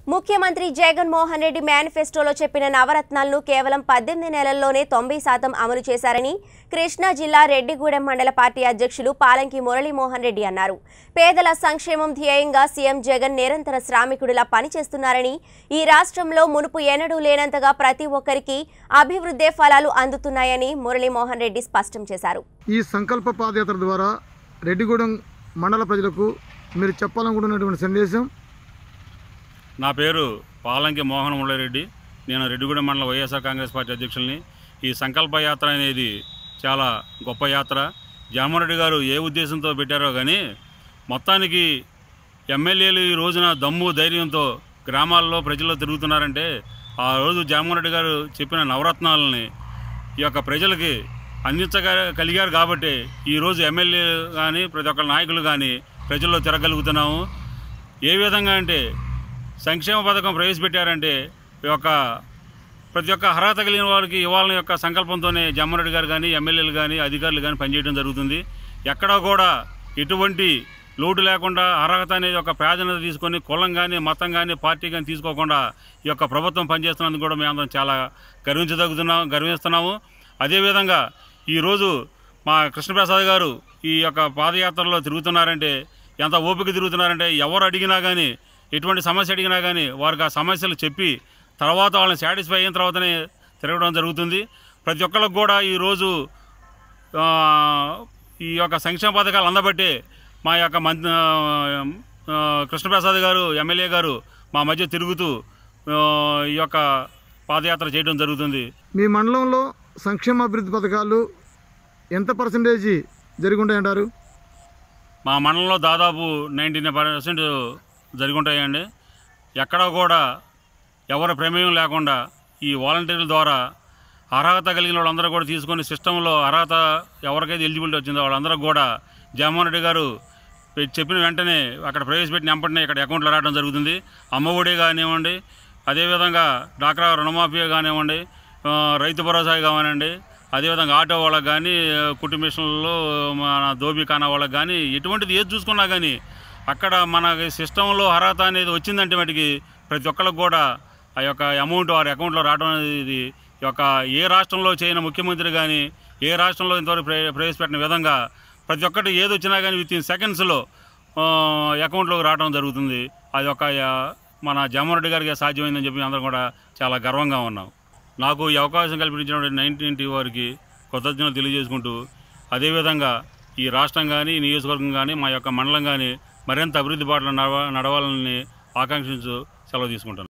ముఖ్యమంత్రి జగన్మోహన్ రెడ్డి మేనిఫెస్టోలో చెప్పిన నవరత్నాలను కేవలం పద్దెనిమిది నెలల్లోనే తొంభై శాతం అమలు చేశారని కృష్ణా జిల్లా రెడ్డిగూడెం మండల పార్టీ అధ్యక్షులు పాలంకి మురళీమోహన్ రెడ్డి అన్నారు పేదల సంక్షేమం ధ్యేయంగా సీఎం జగన్ నిరంతర శ్రామికుడిలా పనిచేస్తున్నారని ఈ రాష్ట్రంలో మునుపు ఎన్నడూ లేనంతగా ప్రతి ఒక్కరికి అభివృద్ధి ఫలాలు అందుతున్నాయని మురళీమోహన్ రెడ్డి స్పష్టం చేశారు ఈ సంకల్ప పాదయాత్ర ద్వారా రెడ్డిగూడెం మండల ప్రజలకు మీరు చెప్పాలనుకుంటున్నటువంటి సందేశం నా పేరు పాలంకి మోహన్ మురళిరెడ్డి నేను రెడ్డిగూడెం మండల వైఎస్ఆర్ కాంగ్రెస్ పార్టీ అధ్యక్షుల్ని ఈ సంకల్ప యాత్ర అనేది చాలా గొప్ప యాత్ర జగన్మోహన్ రెడ్డి గారు ఏ ఉద్దేశంతో పెట్టారో కానీ మొత్తానికి ఎమ్మెల్యేలు ఈ రోజున దమ్ము ధైర్యంతో గ్రామాల్లో ప్రజల్లో తిరుగుతున్నారంటే ఆ రోజు జగన్మోహన్ రెడ్డి గారు చెప్పిన నవరత్నాలని ఈ యొక్క ప్రజలకి అందించగ కలిగారు కాబట్టి ఈరోజు ఎమ్మెల్యేలు కానీ ప్రతి ఒక్క నాయకులు కానీ ప్రజల్లో తిరగలుగుతున్నాము ఏ విధంగా అంటే సంక్షేమ పథకం ప్రవేశపెట్టారంటే ఈ యొక్క ప్రతి ఒక్క అర్హత కలిగిన వారికి ఇవ్వాలని యొక్క సంకల్పంతోనే జగన్మోహన్ రెడ్డి గారు కానీ ఎమ్మెల్యేలు కానీ అధికారులు కానీ పనిచేయడం జరుగుతుంది ఎక్కడా కూడా ఎటువంటి లోటు లేకుండా అర్హత అనేది ఒక ప్రాధాన్యత తీసుకొని కులం కానీ మతం కానీ పార్టీ కానీ తీసుకోకుండా ఈ యొక్క ప్రభుత్వం పనిచేస్తున్నందుకు కూడా మేమందరం చాలా గర్వించదగుతున్నాం గర్విస్తున్నాము అదేవిధంగా ఈరోజు మా కృష్ణప్రసాద్ గారు ఈ యొక్క పాదయాత్రలో తిరుగుతున్నారంటే ఎంత ఓపిక తిరుగుతున్నారంటే ఎవరు అడిగినా కానీ ఎటువంటి సమస్య అడిగినా కానీ వారికి ఆ సమస్యలు చెప్పి తర్వాత వాళ్ళని సాటిస్ఫై అయిన తర్వాతనే తిరగడం జరుగుతుంది ప్రతి ఒక్కరికి కూడా ఈరోజు ఆ, ఈ యొక్క సంక్షేమ పథకాలు అందబట్టే మా యొక్క మంత్రి కృష్ణప్రసాద్ గారు ఎమ్మెల్యే గారు మా మధ్య తిరుగుతూ ఆ, ఈ యొక్క పాదయాత్ర చేయడం జరుగుతుంది మీ మండలంలో సంక్షేమ అభివృద్ధి పథకాలు ఎంత పర్సంటేజీ జరిగి ఉంటాయంటారు మా మండలంలో దాదాపు నైంటీ పర్సెంట్ జరిగి ఉంటాయండి ఎక్కడా కూడా ఎవరి ప్రమేయం లేకుండా ఈ వాలంటీర్ల ద్వారా అర్హత కలిగిన వాళ్ళందరూ కూడా తీసుకొని సిస్టంలో అర్హత ఎవరికైతే ఎలిజిబిలిటీ వచ్చిందో వాళ్ళందరూ కూడా జగన్మోహన్ రెడ్డి గారు పె- చెప్పిన వెంటనే అక్కడ ప్రవేశపెట్టిన వెంటనే ఇక్కడ అకౌంట్లో రావడం జరుగుతుంది అమ్మఒడి కానివ్వండి అదేవిధంగా డాక్రా రుణమాఫీ కానివ్వండి ఆ, రైతు భరోసా కానివ్వండి అదేవిధంగా ఆటో వాళ్ళకి కానీ కుట్టు మిషన్లలో మన దోబీ ఖానా వాళ్ళకి కానీ ఎటువంటిది ఏది చూసుకున్నా కానీ అక్కడ మన సిస్టంలో అర్హత అనేది వచ్చిందంటే మటుకి ప్రతి ఒక్కరికి కూడా ఆ యొక్క అమౌంట్ వారి అకౌంట్లో రావడం అనేది ఈ యొక్క ఏ రాష్ట్రంలో చేయని ముఖ్యమంత్రి కానీ ఏ రాష్ట్రంలో ఇంతవరకు ప్ర- ప్రవేశపెట్టిన విధంగా ప్రతి ఒక్కటి ఏది వచ్చినా కానీ విత్ ఇన్ సెకండ్స్లో అకౌంట్లోకి రావడం జరుగుతుంది అది ఒక ఆ, మన జగన్మోహన్ రెడ్డి గారికి సాధ్యమైందని చెప్పి అందరం కూడా చాలా గర్వంగా ఉన్నాం నాకు ఈ అవకాశం కల్పించిన నైన్టీన్ టీ వారికి కృతజ్ఞతలు తెలియజేసుకుంటూ అదేవిధంగా ఈ రాష్ట్రం కానీ ఈ నియోజకవర్గం కానీ మా యొక్క మండలం కానీ మరింత అభివృద్ధి బాటలో నడవ నడవాలని ఆకాంక్షించు సెలవు తీసుకుంటాను